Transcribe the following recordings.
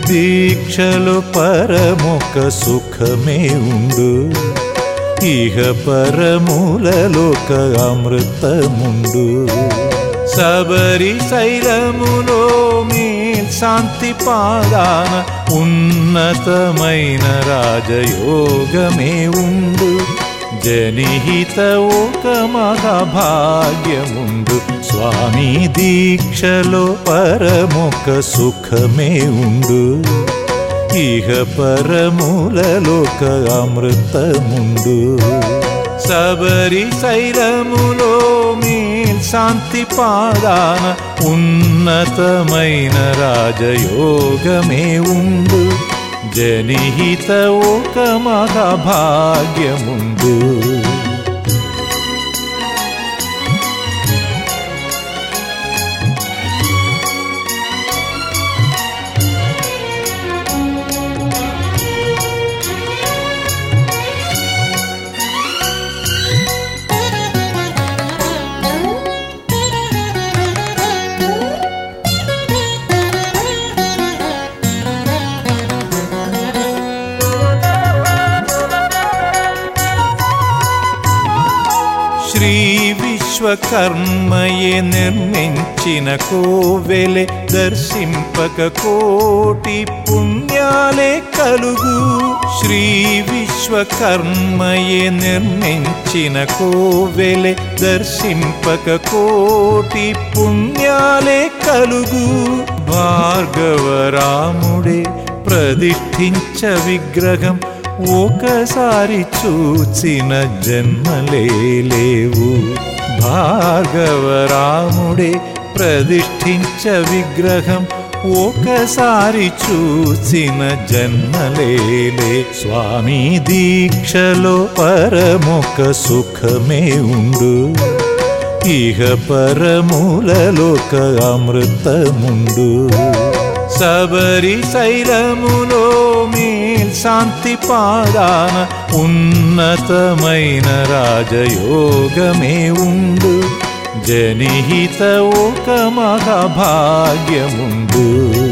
దీక్షలో పరమొక సుఖమే ఉండు ఇహ పరములలోక అమృతముండు శబరి శైలములో మేల్ శాంతి పాదాన ఉన్నతమైన రాజయోగమే ఉండు జనిహిత ఒక మహాభాగ్యముండు స్వామి దీక్షలో పరమొక సుఖమే ఉండు ఇహ పరములలోక అమృతముండు శబరి శైలములో మేల్ శాంతి పాదాన ఉన్నతమైన రాజయోగమే ఉండు జనిహిత ఒక మహాభాగ్యముండు శ్రీ విశ్వకర్మయే నిర్మించిన కోవెలె దర్శింపక కోటి పుణ్యాలే కలుగు శ్రీ విశ్వకర్మయే నిర్మించిన కోవెలె దర్శింపక కోటి పుణ్యాలే కలుగు భార్గవరాముడే ప్రతిష్ఠించ విగ్రహం ఒకసారి చూచిన జన్మలే లేవు భార్గవరాముడే ప్రతిష్ఠించ విగ్రహం ఒకసారి చూసిన జన్మలేలే స్వామి దీక్షలో పరమొక సుఖమే ఉండు ఇహ పరములలోక అమృతముండు శబరి శైలములో మేల్ శాంతి పాదాన ఉన్నతమైన రాజయోగమే ఉండు జనిహిత ఒక మహాభాగ్యముండు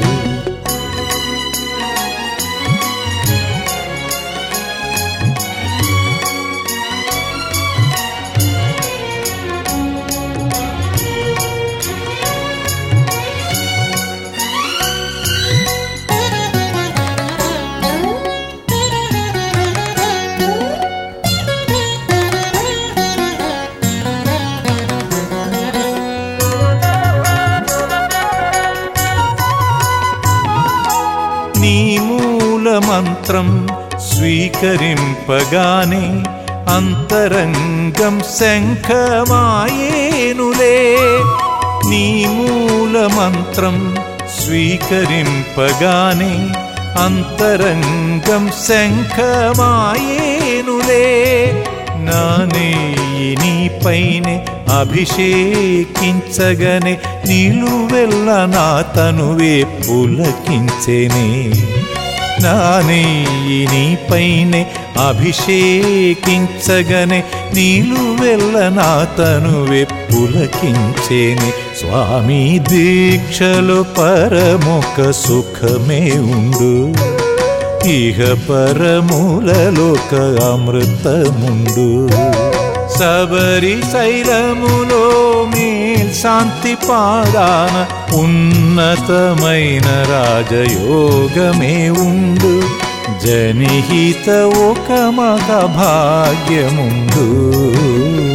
నీ మూల మంత్రం స్వీకరింపగానే అంతరంగం శంఖమాయేనులే నీ మూల మంత్రం స్వీకరింపగానే అంతరంగం శంఖమాయేనులే నానే నీ పైనే అభిషేకించగనే నిలువెల్ల నా తనువే పులకించెనే నానే నీ పైనే అభిషేకించగనే నిలువెల్ల నా తనువే పులకించేనే స్వామి దీక్షలో పరమొక సుఖమే ఉండు ఇహ పరములలోక అమృతముండు శబరి శైలములో మేల్ శాంతి పాదాన ఉన్నతమైన రాజయోగమే ఉండు జనిహిత ఒక మహాభాగ్యముండు